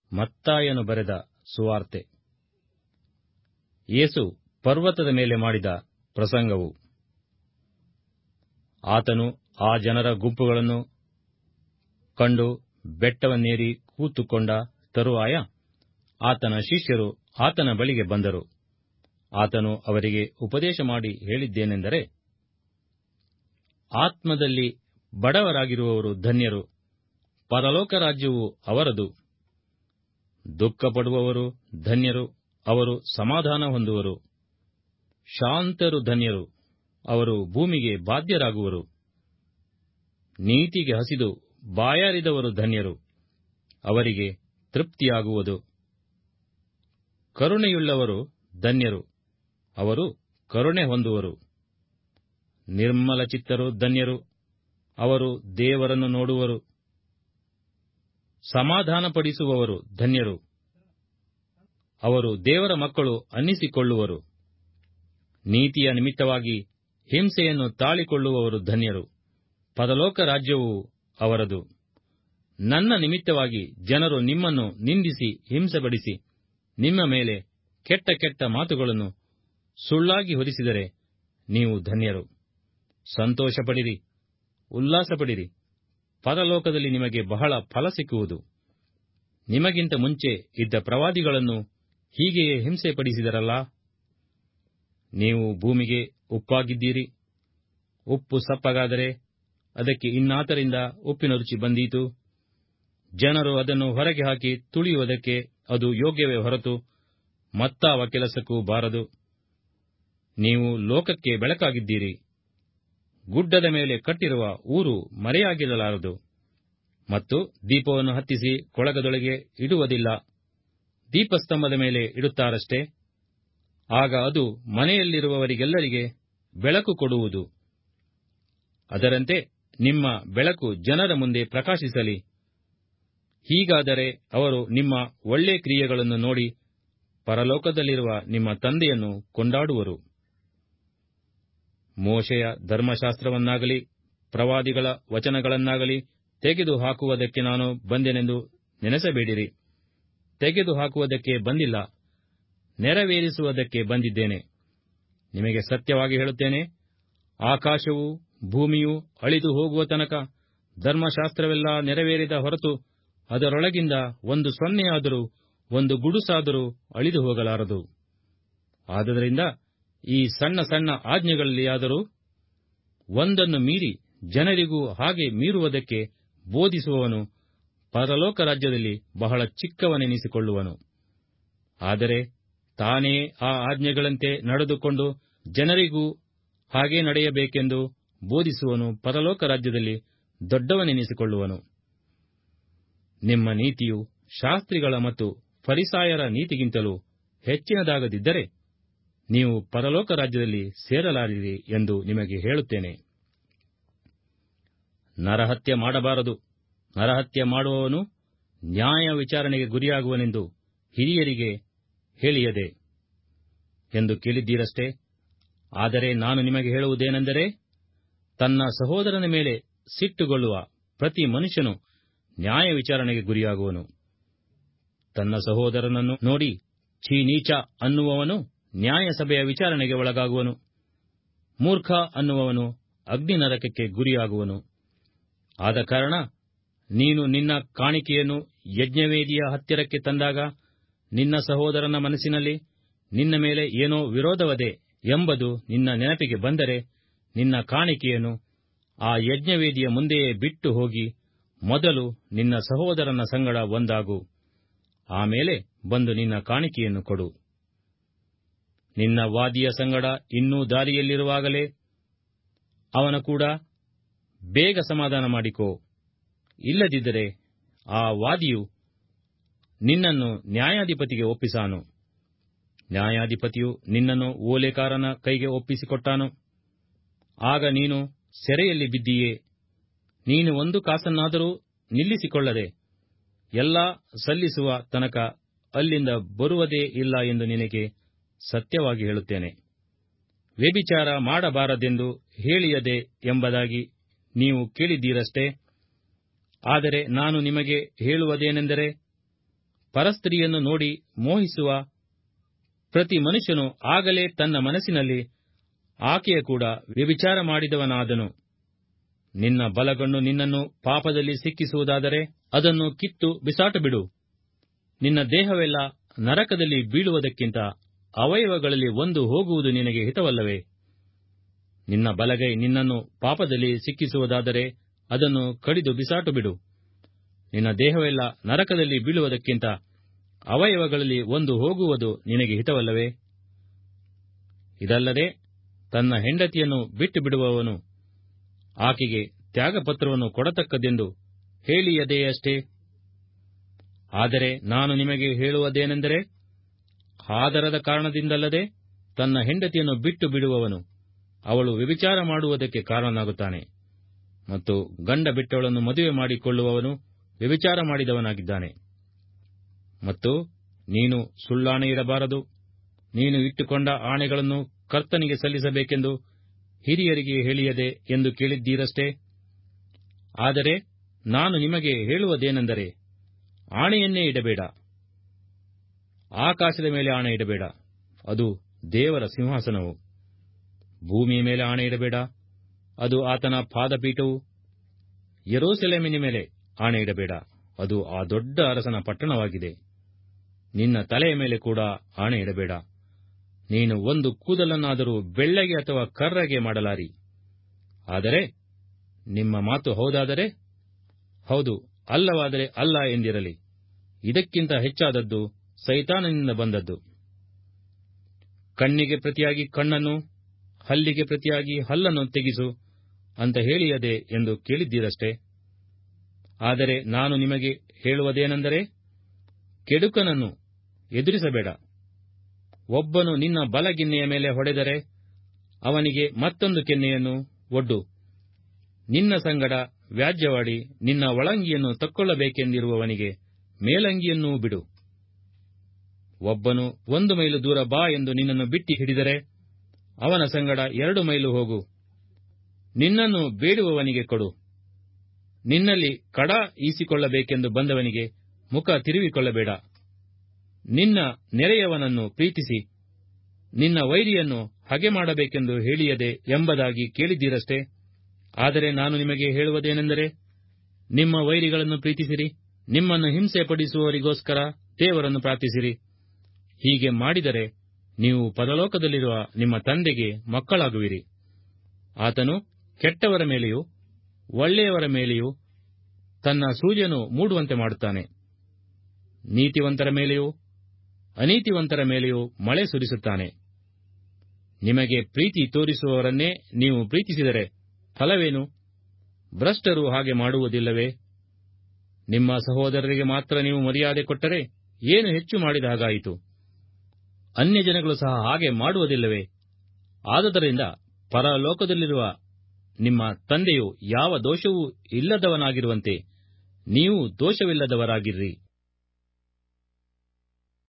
ಮತ್ತಾಯನು ಬರೆದ ಸುವಾರ್ತೆ ಯೇಸು ಪರ್ವತದ ಮೇಲೆ ಮಾಡಿದ ಪ್ರಸಂಗವು ಆತನು ಆ ಜನರ ಗುಂಪುಗಳನ್ನು ಕಂಡು ಬೆಟ್ಟವನ್ನೇರಿ ಕೂತುಕೊಂಡ ತರುವಾಯ ಆತನ ಶಿಷ್ಯರು ಆತನ ಬಳಿಗೆ ಬಂದರು ಆತನು ಅವರಿಗೆ ಉಪದೇಶ ಮಾಡಿ ಹೇಳಿದ್ದೇನೆಂದರೆ ಆತ್ಮದಲ್ಲಿ ಬಡವರಾಗಿರುವವರು ಧನ್ಯರು ಪರಲೋಕ ರಾಜ್ಯವು ಅವರದು ದುಃಖಪಡುವವರು ಧನ್ಯರು ಅವರು ಸಮಾಧಾನ ಹೊಂದುವರು ಶಾಂತರು ಧನ್ಯರು ಅವರು ಭೂಮಿಗೆ ಬಾಧ್ಯರಾಗುವರು ನೀತಿಗೆ ಹಸಿದು ಬಾಯಾರಿದವರು ಧನ್ಯರು ಅವರಿಗೆ ತೃಪ್ತಿಯಾಗುವುದು ಕರುಣೆಯುಳ್ಳವರು ಧನ್ಯರು ಅವರು ಕರುಣೆ ಹೊಂದುವರು ನಿರ್ಮಲ ಚಿತ್ತರು ಧನ್ಯರು ಅವರು ದೇವರನ್ನು ನೋಡುವರು ಸಮಾಧಾನಪಡಿಸುವವರು ಧನ್ಯರು ಅವರು ದೇವರ ಮಕ್ಕಳು ಅನ್ನಿಸಿಕೊಳ್ಳುವರು ನೀತಿಯ ನಿಮಿತ್ತವಾಗಿ ಹಿಂಸೆಯನ್ನು ತಾಳಿಕೊಳ್ಳುವವರು ಧನ್ಯರು ಪರಲೋಕ ರಾಜ್ಯವು ಅವರದು ನನ್ನ ನಿಮಿತ್ತವಾಗಿ ಜನರು ನಿಮ್ಮನ್ನು ನಿಂದಿಸಿ ಹಿಂಸೆಪಡಿಸಿ ನಿಮ್ಮ ಮೇಲೆ ಕೆಟ್ಟ ಕೆಟ್ಟ ಮಾತುಗಳನ್ನು ಸುಳ್ಳಾಗಿ ಹೊರಿಸಿದರೆ ನೀವು ಧನ್ಯರು ಸಂತೋಷಪಡಿರಿ ಉಲ್ಲಾಸಪಡಿರಿ ಪರಲೋಕದಲ್ಲಿ ನಿಮಗೆ ಬಹಳ ಫಲ ಸಿಕ್ಕುವುದು ನಿಮಗಿಂತ ಮುಂಚೆ ಇದ್ದ ಪ್ರವಾದಿಗಳನ್ನು ಹೀಗೆಯೇ ಹಿಂಸೆಪಡಿಸಿದರಲ್ಲ ನೀವು ಭೂಮಿಗೆ ಉಪ್ಪಾಗಿದ್ದೀರಿ ಉಪ್ಪು ಸಪ್ಪಗಾದರೆ ಅದಕ್ಕೆ ಇನ್ನಾತರಿಂದ ಉಪ್ಪಿನ ರುಚಿ ಬಂದೀತು ಜನರು ಅದನ್ನು ಹೊರಗೆ ಹಾಕಿ ತುಳಿಯುವುದಕ್ಕೆ ಅದು ಯೋಗ್ಯವೇ ಹೊರತು ಮತ್ತಾವ ಕೆಲಸಕ್ಕೂ ಬಾರದು ನೀವು ಲೋಕಕ್ಕೆ ಬೆಳಕಾಗಿದ್ದೀರಿ ಗುಡ್ಡದ ಮೇಲೆ ಕಟ್ಟಿರುವ ಊರು ಮರೆಯಾಗಿರಲಾರದು ಮತ್ತು ದೀಪವನ್ನು ಹತ್ತಿಸಿ ಕೊಳಗದೊಳಗೆ ಇಡುವುದಿಲ್ಲ ದೀಪಸ್ತಂಭದ ಮೇಲೆ ಇಡುತ್ತಾರಷ್ಟೇ ಆಗ ಅದು ಮನೆಯಲ್ಲಿರುವವರಿಗೆಲ್ಲರಿಗೆ ಬೆಳಕು ಕೊಡುವುದು ಅದರಂತೆ ನಿಮ್ಮ ಬೆಳಕು ಜನರ ಮುಂದೆ ಪ್ರಕಾಶಿಸಲಿ ಹೀಗಾದರೆ ಅವರು ನಿಮ್ಮ ಒಳ್ಳೆ ಕ್ರಿಯೆಗಳನ್ನು ನೋಡಿ ಪರಲೋಕದಲ್ಲಿರುವ ನಿಮ್ಮ ತಂದೆಯನ್ನು ಕೊಂಡಾಡುವರು ಮೋಶೆಯ ಧರ್ಮಶಾಸ್ತ್ರವನ್ನಾಗಲಿ ಪ್ರವಾದಿಗಳ ವಚನಗಳನ್ನಾಗಲಿ ತೆಗೆದು ಹಾಕುವುದಕ್ಕೆ ನಾನು ಬಂದೆನೆಂದು ನೆನೆಸಬೇಡಿರಿ ತೆಗೆದು ಹಾಕುವುದಕ್ಕೆ ಬಂದಿಲ್ಲ ನೆರವೇರಿಸುವುದಕ್ಕೆ ಬಂದಿದ್ದೇನೆ ನಿಮಗೆ ಸತ್ಯವಾಗಿ ಹೇಳುತ್ತೇನೆ ಆಕಾಶವು ಭೂಮಿಯು ಅಳಿದು ಹೋಗುವ ತನಕ ಧರ್ಮಶಾಸ್ತ್ರವೆಲ್ಲ ನೆರವೇರಿದ ಹೊರತು ಅದರೊಳಗಿಂದ ಒಂದು ಸೊನ್ನೆಯಾದರೂ ಒಂದು ಗುಡುಸಾದರೂ ಅಳಿದು ಹೋಗಲಾರದು ಆದುದರಿಂದ ಈ ಸಣ್ಣ ಸಣ್ಣ ಆಜ್ಞೆಗಳಲ್ಲಿಯಾದರೂ ಒಂದನ್ನು ಮೀರಿ ಜನರಿಗೂ ಹಾಗೆ ಮೀರುವುದಕ್ಕೆ ಬೋಧಿಸುವವನು ಪರಲೋಕ ರಾಜ್ಯದಲ್ಲಿ ಬಹಳ ಚಿಕ್ಕವನೆನಿಸಿಕೊಳ್ಳುವನು ಆದರೆ ತಾನೇ ಆ ಆಜ್ಞೆಗಳಂತೆ ನಡೆದುಕೊಂಡು ಜನರಿಗೂ ಹಾಗೆ ನಡೆಯಬೇಕೆಂದು ಬೋಧಿಸುವನು ಪರಲೋಕ ರಾಜ್ಯದಲ್ಲಿ ದೊಡ್ಡವನೆನಿಸಿಕೊಳ್ಳುವನು ನಿಮ್ಮ ನೀತಿಯು ಶಾಸ್ತ್ರಿಗಳ ಮತ್ತು ಫರಿಸಾಯರ ನೀತಿಗಿಂತಲೂ ಹೆಚ್ಚಿನದಾಗದಿದ್ದರೆ ನೀವು ಪರಲೋಕ ರಾಜ್ಯದಲ್ಲಿ ಸೇರಲಾರಿರಿ ಎಂದು ನಿಮಗೆ ಹೇಳುತ್ತೇನೆ ನರಹತ್ಯೆ ಮಾಡಬಾರದು ನರಹತ್ಯೆ ಮಾಡುವವನು ನ್ಯಾಯ ವಿಚಾರಣೆಗೆ ಗುರಿಯಾಗುವನೆಂದು ಹಿರಿಯರಿಗೆ ಹೇಳಿಯದೆ ಎಂದು ಕೇಳಿದ್ದೀರಷ್ಟೇ ಆದರೆ ನಾನು ನಿಮಗೆ ಹೇಳುವುದೇನೆಂದರೆ ತನ್ನ ಸಹೋದರನ ಮೇಲೆ ಸಿಟ್ಟುಗೊಳ್ಳುವ ಪ್ರತಿ ಮನುಷ್ಯನು ನ್ಯಾಯ ವಿಚಾರಣೆಗೆ ಗುರಿಯಾಗುವನು ತನ್ನ ಸಹೋದರನನ್ನು ನೋಡಿ ಛೀ ನೀಚ ಅನ್ನುವವನು ನ್ಯಾಯಸಭೆಯ ವಿಚಾರಣೆಗೆ ಒಳಗಾಗುವನು ಮೂರ್ಖ ಅನ್ನುವವನು ಅಗ್ನಿ ನರಕಕ್ಕೆ ಗುರಿಯಾಗುವನು ಆದ ಕಾರಣ ನೀನು ನಿನ್ನ ಕಾಣಿಕೆಯನ್ನು ಯಜ್ಞವೇದಿಯ ಹತ್ತಿರಕ್ಕೆ ತಂದಾಗ ನಿನ್ನ ಸಹೋದರನ ಮನಸ್ಸಿನಲ್ಲಿ ನಿನ್ನ ಮೇಲೆ ಏನೋ ವಿರೋಧವದೆ ಎಂಬುದು ನಿನ್ನ ನೆನಪಿಗೆ ಬಂದರೆ ನಿನ್ನ ಕಾಣಿಕೆಯನ್ನು ಆ ಯಜ್ಞವೇದಿಯ ಮುಂದೆಯೇ ಬಿಟ್ಟು ಹೋಗಿ ಮೊದಲು ನಿನ್ನ ಸಹೋದರನ ಸಂಗಡ ಒಂದಾಗು ಆಮೇಲೆ ಬಂದು ನಿನ್ನ ಕಾಣಿಕೆಯನ್ನು ಕೊಡು ನಿನ್ನ ವಾದಿಯ ಸಂಗಡ ಇನ್ನೂ ದಾರಿಯಲ್ಲಿರುವಾಗಲೇ ಅವನ ಕೂಡ ಬೇಗ ಸಮಾಧಾನ ಮಾಡಿಕೋ ಇಲ್ಲದಿದ್ದರೆ ಆ ವಾದಿಯು ನಿನ್ನನ್ನು ನ್ಯಾಯಾಧಿಪತಿಗೆ ಒಪ್ಪಿಸಾನು ನ್ಯಾಯಾಧಿಪತಿಯು ನಿನ್ನನ್ನು ಓಲೆಕಾರನ ಕೈಗೆ ಒಪ್ಪಿಸಿಕೊಟ್ಟಾನು ಆಗ ನೀನು ಸೆರೆಯಲ್ಲಿ ಬಿದ್ದೀಯೇ ನೀನು ಒಂದು ಕಾಸನ್ನಾದರೂ ನಿಲ್ಲಿಸಿಕೊಳ್ಳದೆ ಎಲ್ಲ ಸಲ್ಲಿಸುವ ತನಕ ಅಲ್ಲಿಂದ ಬರುವುದೇ ಇಲ್ಲ ಎಂದು ನಿನಗೆ ಸತ್ಯವಾಗಿ ಹೇಳುತ್ತೇನೆ ವ್ಯಭಿಚಾರ ಮಾಡಬಾರದೆಂದು ಹೇಳಿಯದೆ ಎಂಬುದಾಗಿ ನೀವು ಕೇಳಿದ್ದೀರಷ್ಟೇ ಆದರೆ ನಾನು ನಿಮಗೆ ಹೇಳುವುದೇನೆಂದರೆ ಪರಸ್ತ್ರೀಯನ್ನು ನೋಡಿ ಮೋಹಿಸುವ ಪ್ರತಿ ಮನುಷ್ಯನು ಆಗಲೇ ತನ್ನ ಮನಸ್ಸಿನಲ್ಲಿ ಆಕೆಯ ಕೂಡ ವ್ಯಭಿಚಾರ ಮಾಡಿದವನಾದನು ನಿನ್ನ ಬಲಗಣ್ಣು ನಿನ್ನನ್ನು ಪಾಪದಲ್ಲಿ ಸಿಕ್ಕಿಸುವುದಾದರೆ ಅದನ್ನು ಕಿತ್ತು ಬಿಸಾಟು ಬಿಡು ನಿನ್ನ ದೇಹವೆಲ್ಲ ನರಕದಲ್ಲಿ ಬೀಳುವುದಕ್ಕಿಂತ ಅವಯವಗಳಲ್ಲಿ ಒಂದು ಹೋಗುವುದು ನಿನಗೆ ಹಿತವಲ್ಲವೇ ನಿನ್ನ ಬಲಗೈ ನಿನ್ನನ್ನು ಪಾಪದಲ್ಲಿ ಸಿಕ್ಕಿಸುವುದಾದರೆ ಅದನ್ನು ಕಡಿದು ಬಿಸಾಟು ಬಿಡು ನಿನ್ನ ದೇಹವೆಲ್ಲ ನರಕದಲ್ಲಿ ಬೀಳುವುದಕ್ಕಿಂತ ಅವಯವಗಳಲ್ಲಿ ಒಂದು ಹೋಗುವುದು ನಿನಗೆ ಹಿತವಲ್ಲವೇ ಇದಲ್ಲದೆ ತನ್ನ ಹೆಂಡತಿಯನ್ನು ಬಿಟ್ಟು ಬಿಡುವವನು ಆಕೆಗೆ ತ್ಯಾಗಪತ್ರವನ್ನು ಕೊಡತಕ್ಕದೆಂದು ಹೇಳಿಯದೆಯಷ್ಟೇ ಆದರೆ ನಾನು ನಿಮಗೆ ಹೇಳುವುದೇನೆಂದರೆ ಆದರದ ಕಾರಣದಿಂದಲ್ಲದೆ ತನ್ನ ಹೆಂಡತಿಯನ್ನು ಬಿಟ್ಟು ಬಿಡುವವನು ಅವಳು ವ್ಯಭಿಚಾರ ಮಾಡುವುದಕ್ಕೆ ಕಾರಣನಾಗುತ್ತಾನೆ ಮತ್ತು ಗಂಡ ಬಿಟ್ಟವಳನ್ನು ಮದುವೆ ಮಾಡಿಕೊಳ್ಳುವವನು ವ್ಯಭಿಚಾರ ಮಾಡಿದವನಾಗಿದ್ದಾನೆ ಮತ್ತು ನೀನು ಸುಳ್ಳಾಣೆ ಇಡಬಾರದು ನೀನು ಇಟ್ಟುಕೊಂಡ ಆಣೆಗಳನ್ನು ಕರ್ತನಿಗೆ ಸಲ್ಲಿಸಬೇಕೆಂದು ಹಿರಿಯರಿಗೆ ಹೇಳಿಯದೆ ಎಂದು ಕೇಳಿದ್ದೀರಷ್ಟೇ ಆದರೆ ನಾನು ನಿಮಗೆ ಹೇಳುವುದೇನೆಂದರೆ ಆಣೆಯನ್ನೇ ಇಡಬೇಡ ಆಕಾಶದ ಮೇಲೆ ಆಣೆ ಇಡಬೇಡ ಅದು ದೇವರ ಸಿಂಹಾಸನವು ಭೂಮಿಯ ಮೇಲೆ ಆಣೆ ಇಡಬೇಡ ಅದು ಆತನ ಪಾದಪೀಠವು ಯೆರೂಸಲೇಮಿನ ಮೇಲೆ ಆಣೆ ಇಡಬೇಡ ಅದು ಆ ದೊಡ್ಡ ಅರಸನ ಪಟ್ಟಣವಾಗಿದೆ ನಿನ್ನ ತಲೆಯ ಮೇಲೆ ಕೂಡ ಆಣೆ ಇಡಬೇಡ ನೀನು ಒಂದು ಕೂದಲನ್ನಾದರೂ ಬೆಳ್ಳಗೆ ಅಥವಾ ಕರ್ರಗೆ ಮಾಡಲಾರಿ ಆದರೆ ನಿಮ್ಮ ಮಾತು ಹೌದಾದರೆ ಹೌದು ಅಲ್ಲವಾದರೆ ಅಲ್ಲ ಎಂದಿರಲಿ ಇದಕ್ಕಿಂತ ಹೆಚ್ಚಾದದ್ದು ಸೈತಾನನಿಂದ ಬಂದದ್ದು ಕಣ್ಣಿಗೆ ಪ್ರತಿಯಾಗಿ ಕಣ್ಣನ್ನು ಹಲ್ಲಿಗೆ ಪ್ರತಿಯಾಗಿ ಹಲ್ಲನ್ನು ತೆಗೆಸು ಅಂತ ಹೇಳಿಯದೆ ಎಂದು ಕೇಳಿದ್ದೀರಷ್ಟೇ ಆದರೆ ನಾನು ನಿಮಗೆ ಹೇಳುವುದೇನೆಂದರೆ ಕೆಡುಕನನ್ನು ಎದುರಿಸಬೇಡ ಒಬ್ಬನು ನಿನ್ನ ಬಲಗಿನ್ನೆಯ ಮೇಲೆ ಹೊಡೆದರೆ ಅವನಿಗೆ ಮತ್ತೊಂದು ಕೆನ್ನೆಯನ್ನು ಒಡ್ಡು ನಿನ್ನ ಸಂಗಡ ವ್ಯಾಜ್ಯವಾಡಿ ನಿನ್ನ ಒಳಂಗಿಯನ್ನು ತಕ್ಕೊಳ್ಳಬೇಕೆಂದಿರುವವನಿಗೆ ಮೇಲಂಗಿಯನ್ನೂ ಬಿಡು ಒಬ್ಬನು ಒಂದು ಮೈಲು ದೂರ ಬಾ ಎಂದು ನಿನ್ನನ್ನು ಬಿಟ್ಟಿ ಹಿಡಿದರೆ ಅವನ ಸಂಗಡ ಎರಡು ಮೈಲು ಹೋಗು ನಿನ್ನನ್ನು ಬೇಡುವವನಿಗೆ ಕೊಡು ನಿನ್ನಲ್ಲಿ ಕಡ ಈಸಿಕೊಳ್ಳಬೇಕೆಂದು ಬಂದವನಿಗೆ ಮುಖ ತಿರುವಿಕೊಳ್ಳಬೇಡ ನಿನ್ನ ನೆರೆಯವನನ್ನು ಪ್ರೀತಿಸಿ ನಿನ್ನ ವೈರಿಯನ್ನು ಹಗೆ ಮಾಡಬೇಕೆಂದು ಹೇಳಿಯದೆ ಎಂಬುದಾಗಿ ಕೇಳಿದ್ದೀರಷ್ಟೇ ಆದರೆ ನಾನು ನಿಮಗೆ ಹೇಳುವುದೇನೆಂದರೆ ನಿಮ್ಮ ವೈರಿಗಳನ್ನು ಪ್ರೀತಿಸಿರಿ ನಿಮ್ಮನ್ನು ಹಿಂಸೆ ಪಡಿಸುವವರಿಗೋಸ್ಕರ ದೇವರನ್ನು ಪ್ರಾರ್ಥಿಸಿರಿ ಹೀಗೆ ಮಾಡಿದರೆ ನೀವು ಪರಲೋಕದಲ್ಲಿರುವ ನಿಮ್ಮ ತಂದೆಗೆ ಮಕ್ಕಳಾಗುವಿರಿ ಆತನು ಕೆಟ್ಟವರ ಮೇಲೆಯೂ ಒಳ್ಳೆಯವರ ಮೇಲೆಯೂ ತನ್ನ ಸೂರ್ಯನು ಮೂಡುವಂತೆ ಮಾಡುತ್ತಾನೆ ನೀತಿವಂತರ ಮೇಲೆಯೂ ಅನೀತಿವಂತರ ಮೇಲೆಯೂ ಮಳೆ ಸುರಿಸುತ್ತಾನೆ ನಿಮಗೆ ಪ್ರೀತಿ ತೋರಿಸುವವರನ್ನೇ ನೀವು ಪ್ರೀತಿಸಿದರೆ ಫಲವೇನು ಭ್ರಷ್ಟರು ಹಾಗೆ ಮಾಡುವುದಿಲ್ಲವೇ ನಿಮ್ಮ ಸಹೋದರರಿಗೆ ಮಾತ್ರ ನೀವು ಮರ್ಯಾದೆ ಕೊಟ್ಟರೆ ಏನು ಹೆಚ್ಚು ಮಾಡಿದ ಹಾಗಾಯಿತು ಅನ್ಯಜನಗಳು ಸಹ ಹಾಗೆ ಮಾಡುವುದಿಲ್ಲವೇ ಆದುದರಿಂದ ಪರಲೋಕದಲ್ಲಿರುವ ನಿಮ್ಮ ತಂದೆಯು ಯಾವ ದೋಷವೂ ಇಲ್ಲದವನಾಗಿರುವಂತೆ ನೀವು ದೋಷವಿಲ್ಲದವರಾಗಿರ್ರಿ